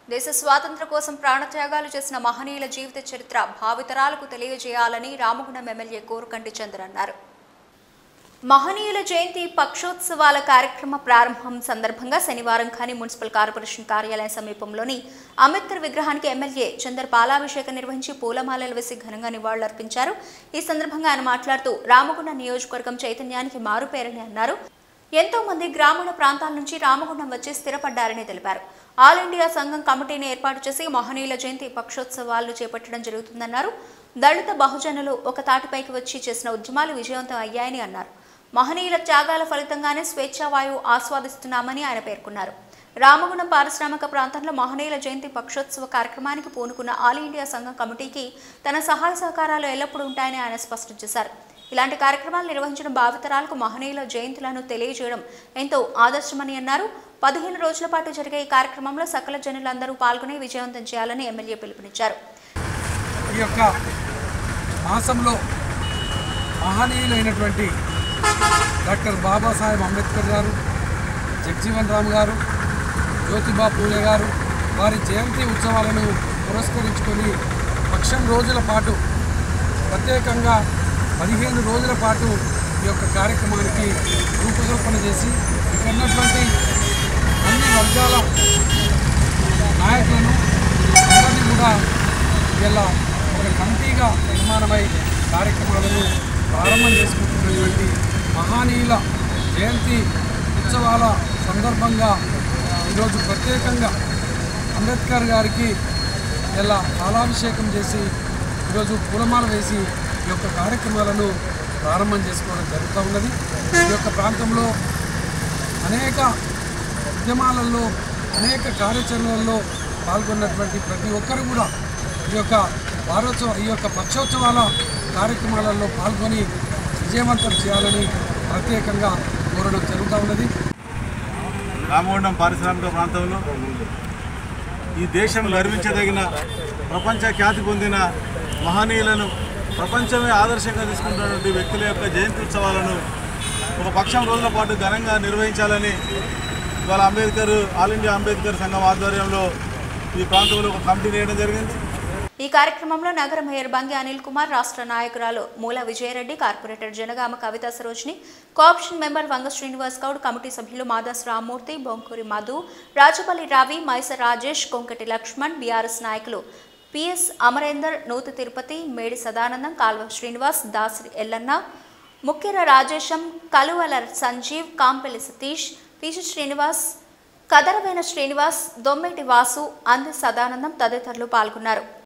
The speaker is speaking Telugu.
దేశ స్వాతంత్ర్య కోసం ప్రాణత్యాగాలు చేసిన మహనీయుల జీవిత చరిత్ర భావితరాలకు తెలియజేయాలని రామగుండం ఎమ్మెల్యే కోరుకంటి చంద్ర అన్నారు మహనీయుల జయంతి పక్షోత్సవాల కార్యక్రమ ప్రారంభం సందర్భంగా శనివారం ఖని మున్సిపల్ కార్పొరేషన్ కార్యాలయం సమీపంలోని అంబేద్కర్ విగ్రహానికి ఎమ్మెల్యే చందర్ పాలాభిషేకం నిర్వహించి పూలమాలలు వేసి ఘనంగా నివాళులర్పించారు ఈ సందర్భంగా ఆయన మాట్లాడుతూ రామగుండం నియోజకవర్గం చైతన్యానికి మారుపేరని అన్నారు ఎంతో మంది గ్రామీణ ప్రాంతాల నుంచి రామగుండం వచ్చి స్థిరపడ్డారని తెలిపారు ఆల్ ఇండియా సంఘం కమిటీని ఏర్పాటు చేసి మహనీయుల జయంతి పక్షోత్సవాలు చేపట్టడం జరుగుతుందన్నారు దళిత బహుజనులు ఒక తాటిపైకి వచ్చి చేసిన ఉద్యమాలు విజయవంతం అయ్యాయని అన్నారు మహనీయుల త్యాగాల ఫలితంగానే స్వేచ్ఛావాయువు ఆస్వాదిస్తున్నామని ఆయన పేర్కొన్నారు రామగుండం పారిశ్రామిక ప్రాంతంలో మహనీయుల జయంతి పక్షోత్సవ కార్యక్రమానికి పూనుకున్న ఆల్ ఇండియా సంఘం కమిటీకి తన సహాయ సహకారాలు ఎల్లప్పుడూ ఉంటాయని ఆయన స్పష్టం చేశారు ఇలాంటి కార్యక్రమాలు నిర్వహించడం భావితరాలకు మహనీయుల జయంతులను తెలియజేయడం ఎంతో ఆదర్శమని అన్నారు పదిహేను రోజుల పాటు జరిగే ఈ కార్యక్రమంలో సకల జనులందరూ పాల్గొని విజయవంతం చేయాలని ఎమ్మెల్యే పిలుపునిచ్చారు ఈ యొక్క మాసంలో మహనీయులైనటువంటి డాక్టర్ బాబాసాహెబ్ అంబేద్కర్ గారు జగ్జీవన్ రామ్ గారు జ్యోతిబా పూలే గారు వారి జయంతి ఉత్సవాలను పురస్కరించుకొని పక్షం రోజుల పాటు ప్రత్యేకంగా పదిహేను రోజుల పాటు ఈ యొక్క కార్యక్రమానికి రూపకల్పన చేసి ఇక్కడ ఉన్నటువంటి అన్ని వర్గాల నాయకులను అందరినీ కూడా ఇలా ఒక కమిటీగా నిర్మాణమై కార్యక్రమాలను ప్రారంభం చేసుకుంటున్నటువంటి మహానీయుల జయంతి ఉత్సవాల సందర్భంగా ఈరోజు ప్రత్యేకంగా అంబేద్కర్ గారికి ఇలా పాలాభిషేకం చేసి ఈరోజు పూలమాల వేసి ఈ యొక్క కార్యక్రమాలను ప్రారంభం చేసుకోవడం జరుగుతూ ఉన్నది ఈ యొక్క ప్రాంతంలో అనేక ఉద్యమాలలో అనేక కార్యాచరణలలో పాల్గొన్నటువంటి ప్రతి ఒక్కరు కూడా ఈ యొక్క వారోత్సవ ఈ యొక్క పక్షోత్సవాల కార్యక్రమాలలో పాల్గొని విజయవంతం చేయాలని ప్రత్యేకంగా కోరడం జరుగుతూ ఉన్నది రామగుండం పారిశ్రామిక ప్రాంతంలో ఈ దేశం గర్వించదగిన ప్రపంచ ఖ్యాతి పొందిన మహనీయులను ప్రపంచమే ఆదర్శంగా తీసుకుంటున్నటువంటి వ్యక్తుల యొక్క జయంతి ఉత్సవాలను ఒక పక్షం రోజుల పాటు ఘనంగా నిర్వహించాలని ఇవాళ అంబేద్కర్ ఆల్ ఇండియా అంబేద్కర్ సంఘం ఆధ్వర్యంలో ఈ ప్రాంతంలో ఒక కమిటీ వేయడం జరిగింది ఈ కార్యక్రమంలో నగర మేయర్ బంగి అనిల్ కుమార్ రాష్ట్ర నాయకురాలు Moola Vijayareddy corporator Janagama Kavitha Sarojini cooption member Vanga Srinivas Goud committee సభ్యులు మాదాస్ రామ్మూర్తి బొంకూరి మధు రాజపల్లి రావి మైస రాజేష్ కొంకటి లక్ష్మణ్ బీఆర్ఎస్ నాయకులు పిఎస్ అమరేందర్ నూతి తిరుపతి మేడి సదానందం కాల్వ శ్రీనివాస్ దాసరి ఎల్లన్న ముక్కెర రాజేశం కలువల సంజీవ్ కాంపెల్లి సతీష్ పీజి శ్రీనివాస్ కదరవేన శ్రీనివాస్ దొమ్మెటి వాసు అంది సదానందం తదితరులు పాల్గొన్నారు